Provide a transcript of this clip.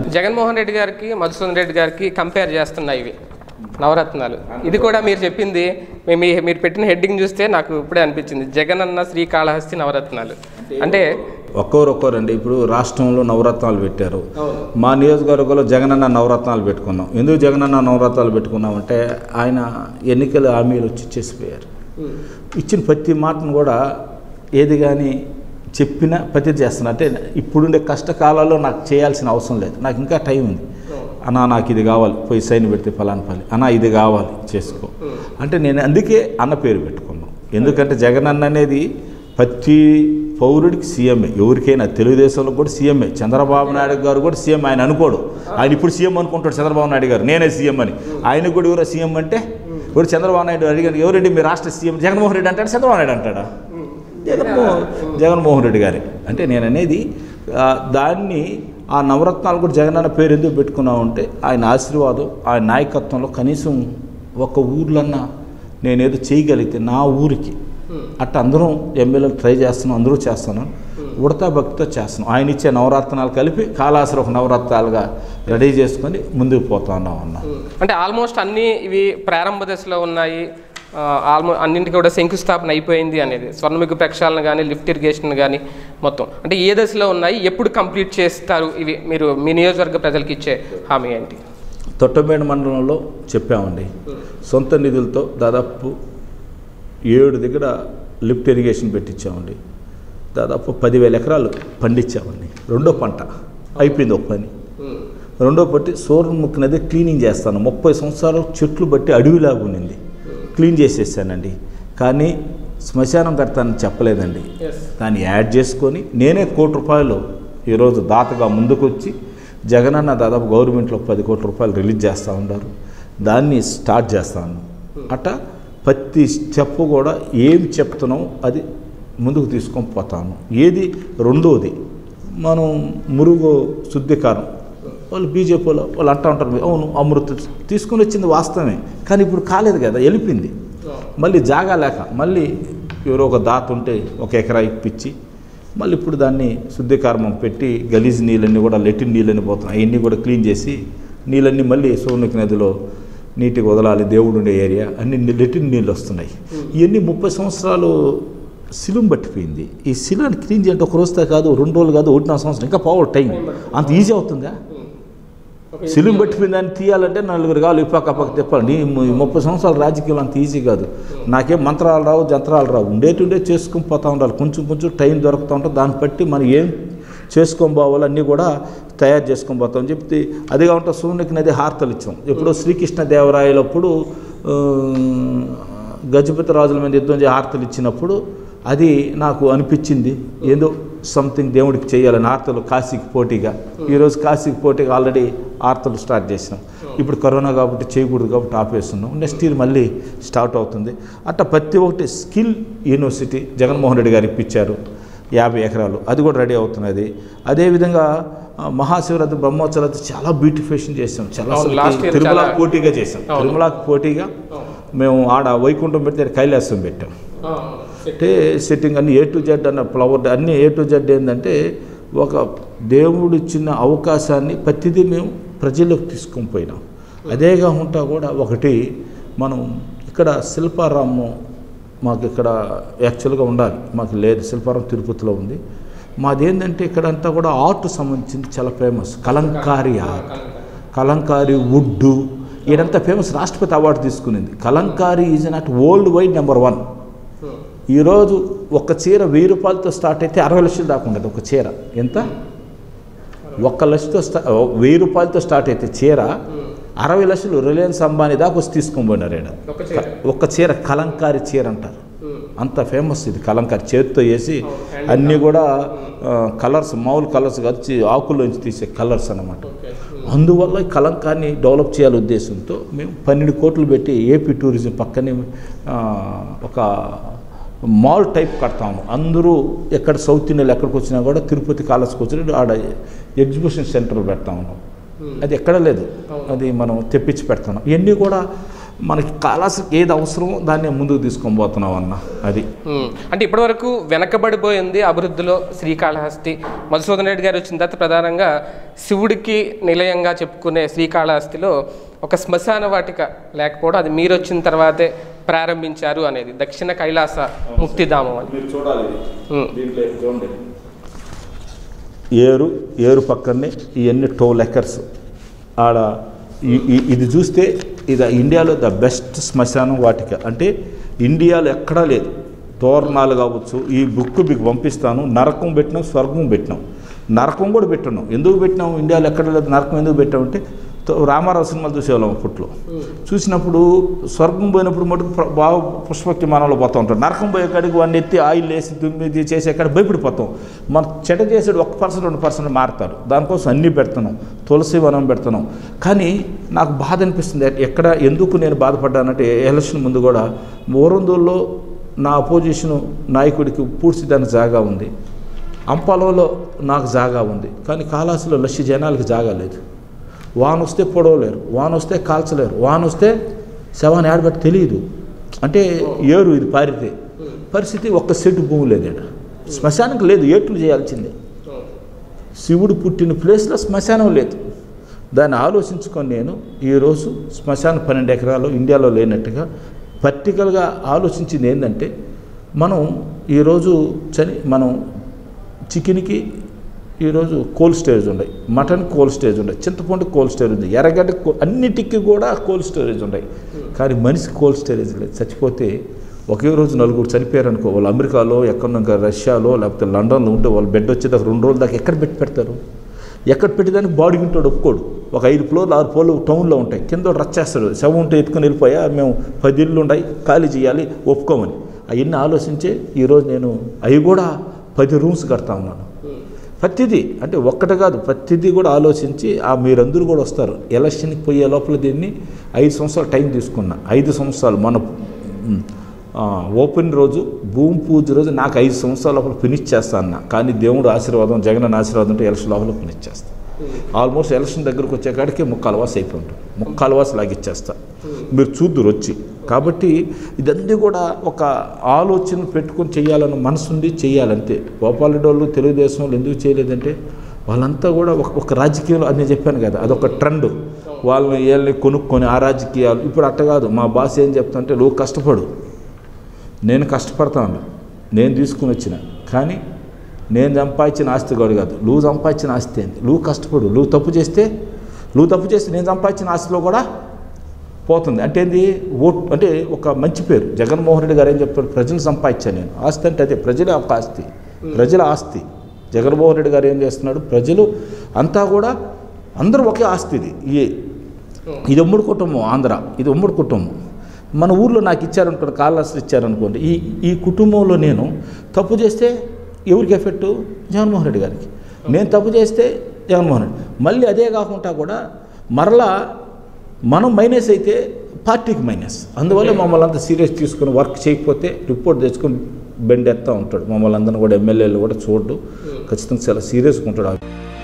జగన్మోహన్ రెడ్డి గారికి మధుసూదన్ రెడ్డి గారికి కంపేర్ చేస్తున్నాయి ఇవి నవరత్నాలు ఇది కూడా మీరు చెప్పింది మీ- మీ మీరు పెట్టిన హెడ్డింగ్ చూస్తే నాకు ఇప్పుడే అనిపించింది జగన్ అన్న శ్రీకాళహస్తి నవరత్నాలు అంటే ఒక్కొరు ఒక్కోరండి ఇప్పుడు రాష్ట్రంలో నవరత్నాలు పెట్టారు మా నియోజకవర్గంలో జగనన్న నవరత్నాలు పెట్టుకున్నాం ఎందుకు జగనన్న నవరత్నాలు పెట్టుకున్నామంటే ఆయన ఎన్నికల హామీలు వచ్చి చేసిపోయారు ఇచ్చిన ప్రతి మాటను కూడా ఏది కానీ చెప్పినా ప్రతి చేస్తున్నా అంటే ఇప్పుడుండే కష్టకాలాల్లో నాకు చేయాల్సిన అవసరం లేదు నాకు ఇంకా టైం ఉంది అన్నా నాకు ఇది కావాలి పోయి సైన్ పెడితే ఫలాని పని అన్నా ఇది కావాలి చేసుకో అంటే నేను అందుకే అన్న పేరు పెట్టుకున్నాను ఎందుకంటే జగన్ అన్న అనేది ప్రతి పౌరుడికి సీఎంఏ ఎవరికైనా తెలుగుదేశంలో కూడా సీఎంఏ చంద్రబాబు నాయుడు గారు కూడా సీఎం ఆయన అనుకోడు ఆయన ఇప్పుడు సీఎం అనుకుంటాడు చంద్రబాబు నాయుడు గారు నేనే సీఎం అని ఆయన కూడా ఎవరో సీఎం అంటే ఇప్పుడు చంద్రబాబు నాయుడు అడిగాను ఎవరండి మీ రాష్ట్ర సీఎం జగన్మోహన్ రెడ్డి అంటాడు చంద్రబాబు నాయుడు అంటాడా జగన్మోహన్ జగన్మోహన్ రెడ్డి గారే అంటే నేను అనేది ఆ, దాన్ని ఆ నవరత్నాలు కూడా జగనన్న పేరు ఎందుకు పెట్టుకున్నామంటే ఆయన ఆశీర్వాదం ఆయన నాయకత్వంలో కనీసం ఒక ఊర్లన్నా నేనేదో చేయగలిగితే నా ఊరికి అట్ట అందరం ఎమ్మెల్యేలు ట్రై చేస్తున్నాం అందరూ చేస్తున్నాం ఉడతా భక్తితో చేస్తున్నాం ఆయన ఇచ్చే నవరత్నాలు కలిపి కాళాసుర ఒక నవరత్నాలుగా రెడీ చేసుకొని ముందుకు పోతా ఉన్నాం అన్న అంటే ఆల్మోస్ట్ అన్నీ ఇవి ప్రారంభ దశలో ఉన్నాయి ఆల్మో అన్నింటికి కూడా శంకుస్థాపన అయిపోయింది అనేది స్వర్ణముఖి ప్రక్షాళన కానీ లిఫ్ట్ ఇరిగేషన్ కానీ మొత్తం అంటే ఏ దశలో ఉన్నాయి ఎప్పుడు కంప్లీట్ చేస్తారు ఇవి మీరు మీ నియోజకవర్గ ప్రజలకు ఇచ్చే హామీ ఏంటి తొట్టమేడు మండలంలో చెప్పామండి సొంత నిధులతో దాదాపు ఏడు దగ్గర లిఫ్ట్ ఇరిగేషన్ పెట్టించామండి దాదాపు పదివేల ఎకరాలు పండించామండి రెండో పంట అయిపోయింది ఒక పని రెండో పట్టి సూర్యముఖి నది క్లీనింగ్ చేస్తాను ముప్పై సంవత్సరాలు చెట్లు బట్టి అడవిలాగా ఉండింది క్లీన్ చేసేసానండి కానీ శ్మశానం కడతానని చెప్పలేదండి దాన్ని యాడ్ చేసుకొని నేనే కోటి రూపాయలు ఈరోజు దాతగా ముందుకొచ్చి జగనన్న దాదాపు గవర్నమెంట్లో పది కోట్ల రూపాయలు రిలీజ్ చేస్తూ ఉన్నారు దాన్ని స్టార్ట్ చేస్తాను అట్ట ప్రతి స్టెప్ కూడా ఏం చెప్తున్నాం అది ముందుకు తీసుకొని పోతాను ఏది రెండోది మనం మురుగు శుద్ధికారం వాళ్ళు బీజేపీ వాళ్ళు వాళ్ళు అంటూ ఉంటారు అవును అమృత తీసుకొని వచ్చింది వాస్తవమే కానీ ఇప్పుడు కాలేదు కదా వెళ్ళిపోయింది మళ్ళీ జాగా లేక మళ్ళీ ఎవరో ఒక దాత ఉంటే ఒక ఎకరా ఇప్పించి మళ్ళీ ఇప్పుడు దాన్ని శుద్ధికార్మం పెట్టి గలీజ్ నీళ్ళన్నీ కూడా లెటిన్ నీళ్ళని పోతున్నాయి అవన్నీ కూడా క్లీన్ చేసి నీళ్ళన్నీ మళ్ళీ సోనుకి నదిలో నీటికి వదలాలి దేవుడు ఉండే ఏరియా అన్ని ని- లెటిన్ నీళ్ళు వస్తున్నాయి ఇవన్నీ ముప్పై సంవత్సరాలు శిలం పట్టిపోయింది ఈ శిలాన్ని క్లీన్ చేయండి ఒక రోజుతో కాదు రెండు రోజులు కాదు ఒకటిన్నర సంవత్సరం ఇంకా పోవాలి టైం అంత ఈజీ అవుతుందా సిలుం పట్టిపోయిన దాన్ని తీయాలంటే నలుగురు కావాలి ఇప్పక పక్క తిప్పాలి ఈ ము- ముప్పై సంవత్సరాల రాజకీయం అంత ఈజీ కాదు నాకేం మంత్రాలు రావు జంత్రాలు రావు ఉండేటుండే చేసుకుని పోతా ఉండాలి కొంచెం కొంచెం టైం దొరుకుతూ ఉంటుంది దాన్ని బట్టి మనం ఏం చేసుకొని పోవాలి అన్నీ కూడా తయారు చేసుకొని పోతాం చెప్తే అదిగా ఉంటా సూర్యునికి నది హారతలు ఇచ్చాం ఎప్పుడో శ్రీకృష్ణ దేవరాయలప్పుడు ఆ, గజపతి రాజుల మీద యుద్ధం చేసి హారతలు ఇచ్చినప్పుడు అది నాకు అనిపించింది ఏదో సంథింగ్ దేవుడికి చేయాలని ఆర్తలు కాశీకి పోటీగా ఈరోజు కాశీకి పోటీగా ఆల్రెడీ ఆర్తలు స్టార్ట్ చేసినాం ఇప్పుడు కరోనా కాబట్టి చేయకూడదు కాబట్టి ఆపేస్తున్నాం నెక్స్ట్ ఇయర్ మళ్ళీ స్టార్ట్ అవుతుంది అట్లా ప్రతి ఒక్కటి స్కిల్ యూనివర్సిటీ జగన్మోహన్ రెడ్డి గారు ఇప్పించారు యాభై ఎకరాలు అది కూడా రెడీ అవుతున్నది అదేవిధంగా ఆ, మహాశివరాత్రి బ్రహ్మోత్సవాలు చాలా బ్యూటిఫికేషన్ చేసాం చాలా అవును, అసలుకి last year తిరుమల చాలా- పోటీగా చేసాం అవును. తిరుమలకు పోటీగా మేము ఆడ వైకుంఠం పెడితే కైలాసం పెట్టాం అంటే సెట్టింగ్ అన్ని ఏ టు జెడ్ అన్న ఫ్లవర్ అన్ని ఏ టు జెడ్ ఏంటంటే ఒక దేవుడు ఇచ్చిన అవకాశాన్ని ప్రతిదీ మేము ప్రజల్లోకి తీసుకొని పోయినాం అదే కాకుండా కూడా ఒకటి మనం ఇక్కడ శిల్పారామం మాకు ఇక్కడ యాక్చువల్గా ఉండాలి మాకు లేదు శిల్పారాం తిరుపతిలో ఉంది మాదేంటంటే ఇక్కడంతా కూడా ఆర్ట్ సంబంధించింది చాలా famous Kalamkari art Kalamkari wood ఇదంతా ఫేమస్ రాష్ట్రపతి అవార్డు తీసుకునింది Kalamkari is not worldwide number one ఈరోజు ఒక చీర వెయ్యి రూపాయలతో స్టార్ట్ అయితే అరవై లక్షలు దాకా ఉండదు ఒక చీర ఎంత ఒక్క లక్షతో స్టా వెయ్యి రూపాయలతో స్టార్ట్ అయితే చీర అరవై లక్షలు రిలయన్స్ అంబానీ దాకా వచ్చి తీసుకొని పోయినారు ఈడ. ఒక చీర. ఒక్క చీర కలంకారీ చీర అంటారు అంత ఫేమస్ ఇది కలంకారీ చేతితో వేసి అన్నీ కూడా కలర్స్ మామూలు కలర్స్ కాదు చి- ఆకుల్లోంచి తీసే కలర్స్ అన్నమాట అందువల్ల ఈ కలంకాన్ని డెవలప్ చేయాలి ఉద్దేశంతో మేము పన్నెండు కోట్లు పెట్టి ఏపీ టూరిజం పక్కనే ఆ, ఒక మాల్ టైప్ కడతాము అందరూ ఎక్కడ సౌత్ ఇండియాలో ఎక్కడికి వచ్చినా కూడా తిరుపతి కాలేజ్కి వచ్చి ఆడ ఎగ్జిబిషన్ సెంటర్ పెడతా ఉన్నాం అది ఎక్కడ లేదు అది మనం తెప్పించి పెడతాం ఇవన్నీ కూడా మనకి కాలాసుకి ఏది అవసరమో దాన్ని ముందుకు తీసుకొని పోతున్నాం అన్న అది ఉమ్. అంటే ఇప్పటివరకు వెనకబడిపోయింది అభివృద్ధిలో శ్రీకాళహస్తి మధుసూదన్ రెడ్డి గారు వచ్చిన తర్వాత ప్రధానంగా శివుడికి నిలయంగా చెప్పుకునే శ్రీకాళహస్తిలో ఒక శ్మశాన వాటిక లేకపోవడం అది మీరు వచ్చిన తర్వాతే ప్రారంభించారు అనేది దక్షిణ కైలాస ముక్తిధామం అని మీరు చూడాలి ఉమ్. దీంట్లో చూడండి ఏరు ఏరు పక్కనే ఇవన్నీ టోల్ ఎకర్స్ ఆడ ఈ- ఈ- ఇది చూస్తే ఇది ఇండియాలో ద బెస్ట్ శ్మశానం వాటిక అంటే ఇండియాలో ఎక్కడా లేదు తోరణాలు కావచ్చు ఈ బుక్ మీకు పంపిస్తాను నరకం పెట్టినాం స్వర్గం పెట్టినాం నరకం కూడా పెట్టినాం ఎందుకు పెట్టినాం ఇండియాలో ఎక్కడ లేదు నరకం ఎందుకు పెట్టామంటే తో- రామారావు సినిమాలు చూసేవాళ్ళం అప్పట్లో చూసినప్పుడు స్వర్గం పోయినప్పుడు మటుకు ప్ర- బాగా పుష్పక్తి మనలో పోతూ ఉంటాం నరకం పోయే కాడికి వాడిని ఎత్తి ఆయిల్ వేసి దుమ్మిది చేసే కాడ భయపడిపోతాం మన చెడ్డ చేసేది ఒక పర్సెంట్ రెండు పర్సెంట్ మారుతారు దానికోసం అన్నీ పెడుతున్నాం తులసి వనం పెడుతున్నాం కానీ నాకు బాధ అనిపిస్తుంది ఎ- ఎక్కడ ఎందుకు నేను బాధపడ్డానంటే ఎలక్షన్ ముందు కూడా ఓరందూరులో నా అపోజిషన్ నాయకుడికి పూడ్చి దానికి జాగా ఉంది అంపాలంలో నాకు జాగా ఉంది కానీ కాళాసులో లక్ష జనాలకి జాగా లేదు వాన వస్తే పొడవలేరు వాన వస్తే కాల్చలేరు వాన వస్తే శవాన్ని ఆడబట్టి తెలియదు అంటే ఏరు ఇది పారితే పరిస్థితి ఒక్క సెట్టు భూమి లేదు ఈడ శ్మశానికి లేదు ఏట్లు చేయాల్సిందే శివుడు పుట్టిన ప్లేస్లో శ్మశానం లేదు దాన్ని ఆలోచించుకొని నేను ఈరోజు శ్మశానం పన్నెండు ఎకరాలు ఇండియాలో లేనట్టుగా పర్టికల్గా ఆలోచించింది ఏంటంటే మనం ఈరోజు చని మనం చికెన్కి ఈరోజు కోల్డ్ స్టోరేజ్ ఉన్నాయి మటన్ కోల్డ్ స్టోరేజ్ ఉన్నాయి చింతపండు కోల్డ్ స్టోరేజ్ ఉంది ఎర్రగడ్డ కో- అన్నిటికీ కూడా కోల్డ్ స్టోరేజ్ ఉన్నాయి కానీ మనిషి కోల్డ్ స్టోరేజ్ లేదు చచ్చిపోతే ఒకే రోజు నలుగురు చనిపోయారు అనుకో వాళ్ళు అమెరికాలో ఎక్కడో ఇంకా రష్యాలో లేకపోతే లండన్లో ఉంటే వాళ్ళు బెడ్ వచ్చేదాకా రెండు రోజుల దాకా ఎక్కడ పెట్టి పెడతారు ఎక్కడ పెట్టేదానికి బాడీ ఉంటాడు ఒప్పుకోడు ఒక ఐదు ఫ్లోర్లు ఆరు ఫ్లోర్లు టౌన్లో ఉంటాయి కింద రచ్చేస్తాడు శవం ఉంటే ఎత్తుకొని వెళ్ళిపోయా మేము పది ఇళ్ళు ఉన్నాయి ఖాళీ చేయాలి ఒప్పుకోమని అవన్నీ ఆలోచించే ఈరోజు నేను అవి కూడా పది రూమ్స్ కడతా ఉన్నాను ప్రతిదీ అంటే ఒక్కటి కాదు ప్రతిదీ కూడా ఆలోచించి ఆ మీరందరూ కూడా వస్తారు ఎలక్షన్కి పోయే లోపల దీన్ని ఐదు సంవత్సరాలు టైం తీసుకున్నా ఐదు సంవత్సరాలు మన మ్, ఆ, ఓపెన్ రోజు భూమి పూజ రోజు నాకు ఐదు సంవత్సరాల లోపల ఫినిష్ చేస్తా అన్న కానీ దేవుడు ఆశీర్వాదం జగన్ ఆశీర్వాదం ఉంటే ఎలక్షన్ లోపల ఫినిష్ చేస్తా ఆల్మోస్ట్ ఎలక్షన్ దగ్గరకు వచ్చేకాడికి ముక్కాలు వాసి అయిపోయి ఉంటుంది ముక్కాలు వాసి లాగిచ్చేస్తా మీరు చూద్దురు వచ్చి కాబట్టి ఇదన్నీ కూడా ఒక ఆలోచన పెట్టుకొని చేయాలన్న మనసు ఉంది చేయాలంతే గోపాలరెడ్డి వాళ్ళు తెలుగుదేశం వాళ్ళు ఎందుకు చేయలేదంటే వాళ్ళంతా కూడా ఒక ఒక రాజకీయంలో అది నేను చెప్పాను కదా అదొక ట్రెండ్ వాళ్ళని వీళ్ళని కొనుక్కొని ఆ రాజకీయాలు ఇప్పుడు అట్ట కాదు మా బాస్ ఏం చెప్తా అంటే నువ్వు కష్టపడు నేను కష్టపడతాను నేను తీసుకుని వచ్చిన కానీ నేను సంపాదించిన ఆస్తి కూడా కాదు నువ్వు సంపాదించిన ఆస్తి ఏంది నువ్వు కష్టపడు నువ్వు తప్పు చేస్తే నువ్వు తప్పు చేస్తే నేను సంపాదించిన ఆస్తిలో కూడా పోతుంది అంటే ఏంది ఓట్ అంటే ఒక మంచి పేరు జగన్మోహన్ రెడ్డి గారు ఏం చెప్తాడు ప్రజలు సంపాదించాను నేను ఆస్తి అంటే అదే ప్రజల ఒక ఆస్తి ప్రజల ఆస్తి జగన్మోహన్ రెడ్డి గారు ఏం చేస్తున్నాడు ప్రజలు అంతా కూడా అందరూ ఒకే ఆస్తి ఇది ఈ ఇది ఉమ్మడి కుటుంబం ఆంధ్ర ఇది ఉమ్మడి కుటుంబం మన ఊర్లో నాకు ఇచ్చారనుకోండి కాళ్ళాస్తులు ఇచ్చారనుకోండి ఈ ఈ కుటుంబంలో నేను తప్పు చేస్తే ఎవరికి ఎఫెక్ట్ జగన్మోహన్ రెడ్డి గారికి నేను తప్పు చేస్తే జగన్మోహన్ రెడ్డి మళ్ళీ అదే కాకుండా కూడా మరలా మనం మైనస్ అయితే పార్టీకి మైనస్ అందువల్ల మమ్మల్ని అంతా సీరియస్ తీసుకుని వర్క్ చేయకపోతే రిపోర్ట్ తెచ్చుకొని బెండ్ ఎత్తా ఉంటాడు మమ్మల్ని అందరిని కూడా ఎమ్మెల్యేలు కూడా చూడడు ఖచ్చితంగా చాలా సీరియస్గా ఉంటాడు